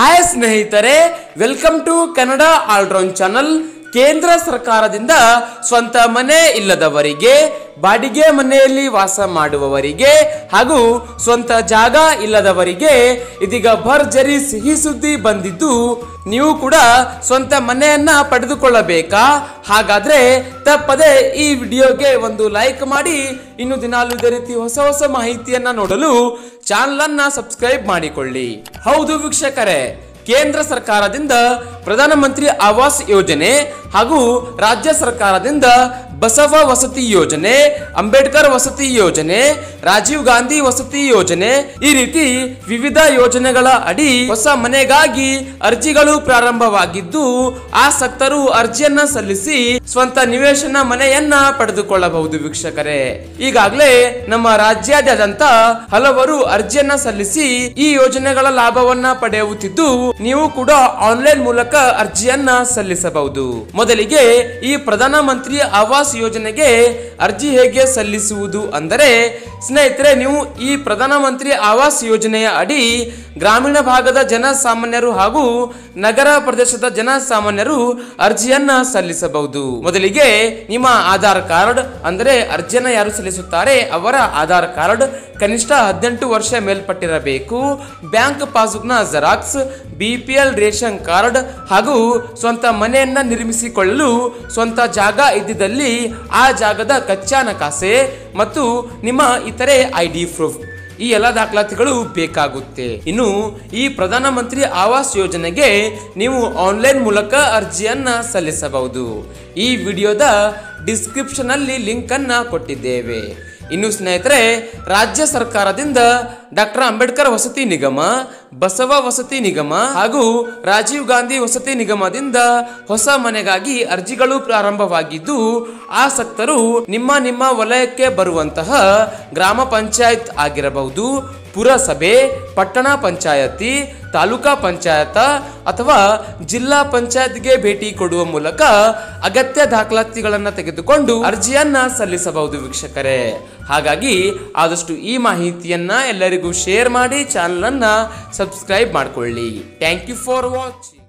hi ಸ್ನೇಹಿತರೆ welcome to Kannada all round channel ಕೇಂದ್ರ ಸರ್ಕಾರದಿಂದ ಸ್ವಂತ ಮನೆ ಇಲ್ಲದವರಿಗೆ ಬಾಡಿಗೆ ಮನೆಯಲ್ಲಿ ವಾಸ ಮಾಡುವವರಿಗೆ ಹಾಗೂ ಸ್ವಂತ ಜಾಗ ಇಲ್ಲದವರಿಗೆ ಇದೀಗ ಭರ್ಜರಿ ಸಿಹಿ ಸುದ್ದಿ ಬಂದಿದ್ದು ನೀವು ಕೂಡ ಸ್ವಂತ ಮನೆಯನ್ನ ಪಡೆದುಕೊಳ್ಳಬೇಕಾ ಹಾಗಾದ್ರೆ ತಪ್ಪದೆ ಈ ವಿಡಿಯೋಗೆ ಒಂದು ಲೈಕ್ ಮಾಡಿ ಇನ್ನು ದಿನಾಲು ಇದೇ ರೀತಿ ಹೊಸ ಹೊಸ ಮಾಹಿತಿಯನ್ನ ನೋಡಲು ಚಾನಲ್ ಅನ್ನ ಸಬ್ಸ್ಕ್ರೈಬ್ ಮಾಡಿಕೊಳ್ಳಿ ಹೌದು ವೀಕ್ಷಕರೇ ಕೇಂದ್ರ ಸರ್ಕಾರದಿಂದ ಪ್ರಧಾನಮಂತ್ರಿ ಆವಾಸ್ ಯೋಜನೆ ಹಾಗೂ ರಾಜ್ಯ ಸರ್ಕಾರದಿಂದ ಬಸವ ವಸತಿ ಯೋಜನೆ ಅಂಬೇಡ್ಕರ್ ವಸತಿ ಯೋಜನೆ ರಾಜೀವ್ ಗಾಂಧಿ ವಸತಿ ಯೋಜನೆ ಈ ರೀತಿ ವಿವಿಧ ಯೋಜನೆಗಳ ಅಡಿ ಹೊಸ ಮನೆಗಾಗಿ ಅರ್ಜಿಗಳು ಪ್ರಾರಂಭವಾಗಿದ್ದು ಆಸಕ್ತರು ಅರ್ಜಿಯನ್ನ ಸಲ್ಲಿಸಿ ಸ್ವಂತ ನಿವೇಶನ ಮನೆಯನ್ನ ಪಡೆದುಕೊಳ್ಳಬಹುದು ವೀಕ್ಷಕರೇ ಈಗಾಗಲೇ ನಮ್ಮ ರಾಜ್ಯಾದ್ಯಂತ ಹಲವರು ಅರ್ಜಿಯನ್ನ ಸಲ್ಲಿಸಿ ಈ ಯೋಜನೆಗಳ ಲಾಭವನ್ನ ಪಡೆಯುತ್ತಿದ್ದು ನೀವು ಕೂಡ ಆನ್ಲೈನ್ ಮೂಲಕ ಅರ್ಜಿಯನ್ನ ಸಲ್ಲಿಸಬಹುದು ಮೊದಲಿಗೆ ಈ ಪ್ರಧಾನಮಂತ್ರಿ ಆವಾಸ್ ಯೋಜನೆಗೆ ಅರ್ಜಿ ಹೇಗೆ ಸಲ್ಲಿಸುವುದು ಅಂದರೆ ಸ್ನೇಹಿತರೆ ನೀವು ಈ ಪ್ರಧಾನಮಂತ್ರಿ ಆವಾಸ್ ಯೋಜನೆಯ ಅಡಿ ಗ್ರಾಮೀಣ ಭಾಗದ ಜನಸಾಮಾನ್ಯರು ಹಾಗೂ ನಗರ ಪ್ರದೇಶದ ಜನಸಾಮಾನ್ಯರು ಅರ್ಜಿಯನ್ನ ಸಲ್ಲಿಸಬಹುದು ಮೊದಲಿಗೆ ನಿಮ್ಮ ಆಧಾರ್ ಕಾರ್ಡ್ ಅಂದರೆ ಅರ್ಜಿಯನ್ನ ಯಾರು ಸಲ್ಲಿಸುತ್ತಾರೆ ಅವರ ಆಧಾರ್ ಕಾರ್ಡ್ ಕನಿಷ್ಠ ಹದಿನೆಂಟು ವರ್ಷ ಮೇಲ್ಪಟ್ಟಿರಬೇಕು ಬ್ಯಾಂಕ್ ಪಾಸ್ಬುಕ್ನ xerox B P L ration card ಹಾಗೂ ಸ್ವಂತ ಮನೆಯನ್ನ ನಿರ್ಮಿಸಿಕೊಳ್ಳಲು ಸ್ವಂತ ಜಾಗ ಇದ್ದಿದ್ದಲ್ಲಿ ಆ ಜಾಗದ ಕಚ್ಚಾ ನಕಾಸೆ ಮತ್ತು ನಿಮ್ಮ ಇತರೆ ಐ ಡಿ ಪ್ರೂಫ್ ಈ ಎಲ್ಲ ದಾಖಲಾತಿಗಳು ಬೇಕಾಗುತ್ತೆ ಇನ್ನು ಈ ಪ್ರಧಾನಮಂತ್ರಿ ಆವಾಸ್ ಯೋಜನೆಗೆ ನೀವು ಆನ್ಲೈನ್ ಮೂಲಕ ಅರ್ಜಿಯನ್ನ ಸಲ್ಲಿಸಬಹುದು ಈ ವಿಡಿಯೋದ ಡಿಸ್ಕ್ರಿಪ್ಷನ್ ಅಲ್ಲಿ ಲಿಂಕ್ ಅನ್ನ ಕೊಟ್ಟಿದ್ದೇವೆ ಇನ್ನು ಸ್ನೇಹಿತರೆ ರಾಜ್ಯ ಸರ್ಕಾರದಿಂದ ಡಾಕ್ಟರ್ ಅಂಬೇಡ್ಕರ್ ವಸತಿ ನಿಗಮ ಬಸವ ವಸತಿ ನಿಗಮ ಹಾಗೂ ರಾಜೀವ್ ಗಾಂಧಿ ವಸತಿ ನಿಗಮದಿಂದ ಹೊಸ ಮನೆಗಾಗಿ ಅರ್ಜಿಗಳು ಪ್ರಾರಂಭವಾಗಿದ್ದು ಆಸಕ್ತರು ನಿಮ್ಮ ನಿಮ್ಮ ವಲಯಕ್ಕೆ ಬರುವಂತಹ ಗ್ರಾಮ ಪಂಚಾಯತ್ ಆಗಿರಬಹುದು ಪುರಸಭೆ ಪಟ್ಟಣ ಪಂಚಾಯತಿ ತಾಲೂಕಾ ಪಂಚಾಯತ ಅಥವಾ ಜಿಲ್ಲಾ ಪಂಚಾಯತ್ಗೆ ಭೇಟಿ ಕೊಡುವ ಮೂಲಕ ಅಗತ್ಯ ದಾಖಲಾತಿಗಳನ್ನು ತೆಗೆದುಕೊಂಡು ಅರ್ಜಿಯನ್ನ ಸಲ್ಲಿಸಬಹುದು ವೀಕ್ಷಕರೇ ಹಾಗಾಗಿ ಆದಷ್ಟು ಈ ಮಾಹಿತಿಯನ್ನ ಎಲ್ಲರಿಗೂ ಶೇರ್ ಮಾಡಿ ಚಾನಲ್ ಅನ್ನ ಸಬ್ಸ್ಕ್ರೈಬ್ ಮಾಡಿಕೊಳ್ಳಿ ಥ್ಯಾಂಕ್ ಯು ಫಾರ್ ವಾಚಿಂಗ್